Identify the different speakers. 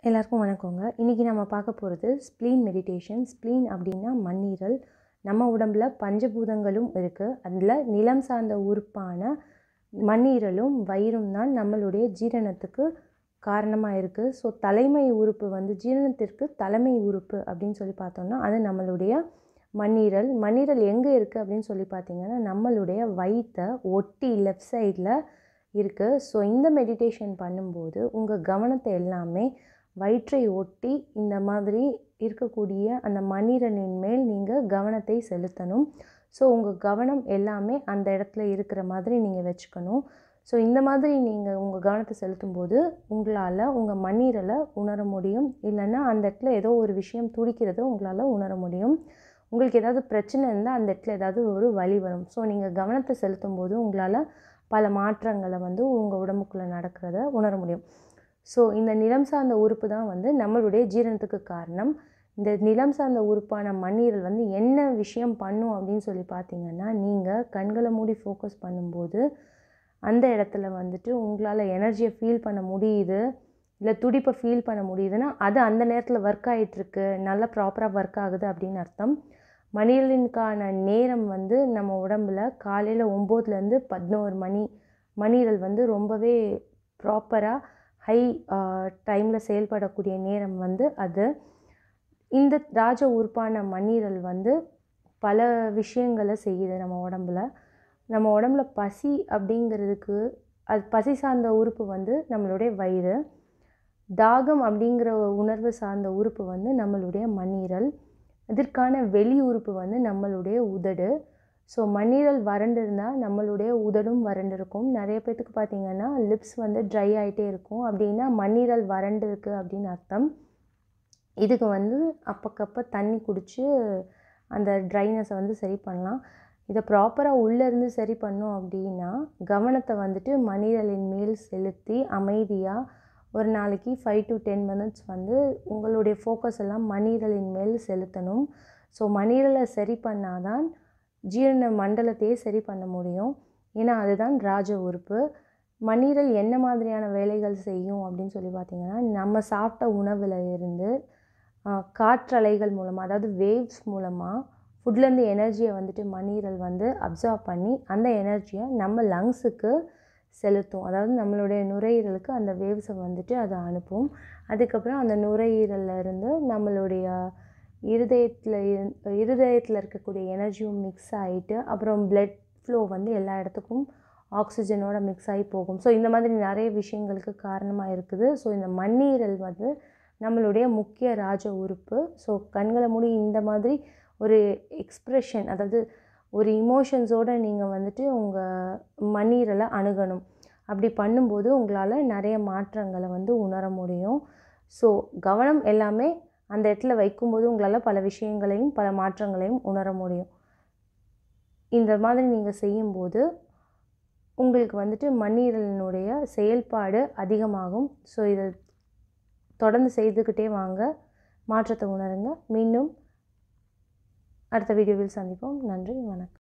Speaker 1: எல்லாருக்கும் வணக்கங்க இன்றைக்கி நம்ம பார்க்க போகிறது ஸ்ப்ளீன் மெடிடேஷன் ஸ்ப்ளீன் அப்படின்னா மண்ணீரல் நம்ம உடம்புல பஞ்சபூதங்களும் இருக்குது அதில் நிலம் சார்ந்த உறுப்பான மண்ணீரலும் வயிறும் தான் நம்மளுடைய ஜீரணத்துக்கு காரணமாக இருக்குது ஸோ தலைமை உறுப்பு வந்து ஜீரணத்திற்கு தலைமை உறுப்பு அப்படின்னு சொல்லி பார்த்தோம்னா அது நம்மளுடைய மண்ணீரல் மண்ணீரல் எங்கே இருக்குது அப்படின்னு சொல்லி பார்த்தீங்கன்னா நம்மளுடைய வயிற்றை ஒட்டி லெஃப்ட் சைடில் இருக்குது ஸோ இந்த மெடிடேஷன் பண்ணும்போது உங்கள் கவனத்தை எல்லாமே வயிற்றை ஒட்டி இந்த மாதிரி இருக்கக்கூடிய அந்த மண்ணீரலின் மேல் நீங்கள் கவனத்தை செலுத்தணும் ஸோ உங்கள் கவனம் எல்லாமே அந்த இடத்துல இருக்கிற மாதிரி நீங்கள் வச்சுக்கணும் ஸோ இந்த மாதிரி நீங்கள் உங்கள் கவனத்தை செலுத்தும்போது உங்களால் உங்கள் மண்ணீரலை உணர முடியும் இல்லைன்னா அந்த இடத்துல ஏதோ ஒரு விஷயம் துடிக்கிறத உங்களால் உணர முடியும் உங்களுக்கு ஏதாவது பிரச்சனை இருந்தால் அந்த இடத்துல ஏதாவது ஒரு வலி வரும் ஸோ நீங்கள் கவனத்தை செலுத்தும் போது உங்களால் பல மாற்றங்களை வந்து உங்கள் உடம்புக்குள்ளே நடக்கிறத உணர முடியும் ஸோ இந்த நிலம் சார்ந்த உறுப்பு தான் வந்து நம்மளுடைய ஜீரணத்துக்கு காரணம் இந்த நிலம் சார்ந்த உறுப்பான மண்ணீரல் வந்து என்ன விஷயம் பண்ணும் அப்படின்னு சொல்லி பார்த்தீங்கன்னா நீங்கள் கண்களை மூடி ஃபோக்கஸ் பண்ணும்போது அந்த இடத்துல வந்துட்டு உங்களால் எனர்ஜியை ஃபீல் பண்ண முடியுது இல்லை துடிப்பை ஃபீல் பண்ண முடியுதுன்னா அது அந்த நேரத்தில் ஒர்க் ஆகிட்டுருக்கு நல்லா ப்ராப்பராக ஒர்க் ஆகுது அப்படின்னு அர்த்தம் மணிரலினுக்கான நேரம் வந்து நம்ம உடம்புல காலையில் ஒம்போதுலேருந்து பதினோரு மணி மணிரல் வந்து ரொம்பவே ப்ராப்பராக ஹை டைமில் செயல்படக்கூடிய நேரம் வந்து அது இந்த ராஜ உறுப்பான மண்ணீரல் வந்து பல விஷயங்களை செய்யுது நம்ம உடம்புல நம்ம உடம்புல பசி அப்படிங்கிறதுக்கு அது பசி சார்ந்த உறுப்பு வந்து நம்மளுடைய வயிறு தாகம் அப்படிங்கிற உணர்வு சார்ந்த உறுப்பு வந்து நம்மளுடைய மண்ணீரல் இதற்கான வெளி உறுப்பு வந்து நம்மளுடைய உதடு ஸோ மண்ணீரல் வறண்டு இருந்தால் நம்மளுடைய உதடும் வறண்டு இருக்கும் நிறைய பேர்த்துக்கு பார்த்திங்கன்னா லிப்ஸ் வந்து ட்ரை ஆகிட்டே இருக்கும் அப்படின்னா மண்ணீரல் வறண்டு இருக்குது அப்படின்னு அர்த்தம் இதுக்கு வந்து அப்பக்கப்போ தண்ணி குடித்து அந்த ட்ரைனஸை வந்து சரி பண்ணலாம் இதை ப்ராப்பராக உள்ளேருந்து சரி பண்ணோம் அப்படின்னா கவனத்தை வந்துட்டு மண்ணீரலின் மேல் செலுத்தி அமைதியாக ஒரு நாளைக்கு ஃபைவ் டு டென் மினிட்ஸ் வந்து உங்களுடைய ஃபோக்கஸ் எல்லாம் மண்ணீரலின் மேல் செலுத்தணும் ஸோ மண்ணீரலை சரி பண்ணால் தான் ஜீரண மண்டலத்தையே சரி பண்ண முடியும் ஏன்னா அதுதான் ராஜ உறுப்பு மண்ணீரல் என்ன மாதிரியான வேலைகள் செய்யும் அப்படின்னு சொல்லி பார்த்திங்கன்னா நம்ம சாப்பிட்ட உணவில் இருந்து காற்றலைகள் மூலமாக அதாவது வேவ்ஸ் மூலமாக ஃபுட்லேருந்து எனர்ஜியை வந்துட்டு மண்ணீரல் வந்து அப்சர்வ் பண்ணி அந்த எனர்ஜியை நம்ம லங்ஸுக்கு செலுத்தும் அதாவது நம்மளுடைய நுரையீரலுக்கு அந்த வேவ்ஸை வந்துட்டு அதை அனுப்பும் அதுக்கப்புறம் அந்த நுரையீரலில் இருந்து நம்மளுடைய இருதயத்தில் இருதயத்தில் இருக்கக்கூடிய எனர்ஜியும் மிக்ஸ் ஆகிட்டு அப்புறம் பிளட் ஃப்ளோ வந்து எல்லா இடத்துக்கும் ஆக்சிஜனோட மிக்ஸ் ஆகி போகும் ஸோ இந்த மாதிரி நிறைய விஷயங்களுக்கு காரணமாக இருக்குது ஸோ இந்த மண்ணீரல் வந்து நம்மளுடைய முக்கிய ராஜ உறுப்பு ஸோ கண்களை மூடி இந்த மாதிரி ஒரு எக்ஸ்ப்ரெஷன் அதாவது ஒரு இமோஷன்ஸோடு நீங்கள் வந்துட்டு உங்கள் மண்ணீரலை அணுகணும் அப்படி பண்ணும்போது உங்களால் நிறைய மாற்றங்களை வந்து உணர முடியும் ஸோ கவனம் எல்லாமே அந்த இடத்துல வைக்கும்போது உங்களால் பல விஷயங்களையும் பல மாற்றங்களையும் உணர முடியும் இந்த மாதிரி நீங்கள் செய்யும்போது உங்களுக்கு வந்துட்டு மண்ணீரலினுடைய செயல்பாடு அதிகமாகும் ஸோ இதை தொடர்ந்து செய்துக்கிட்டே வாங்க மாற்றத்தை உணருங்க மீண்டும் அடுத்த வீடியோவில் சந்திப்போம் நன்றி வணக்கம்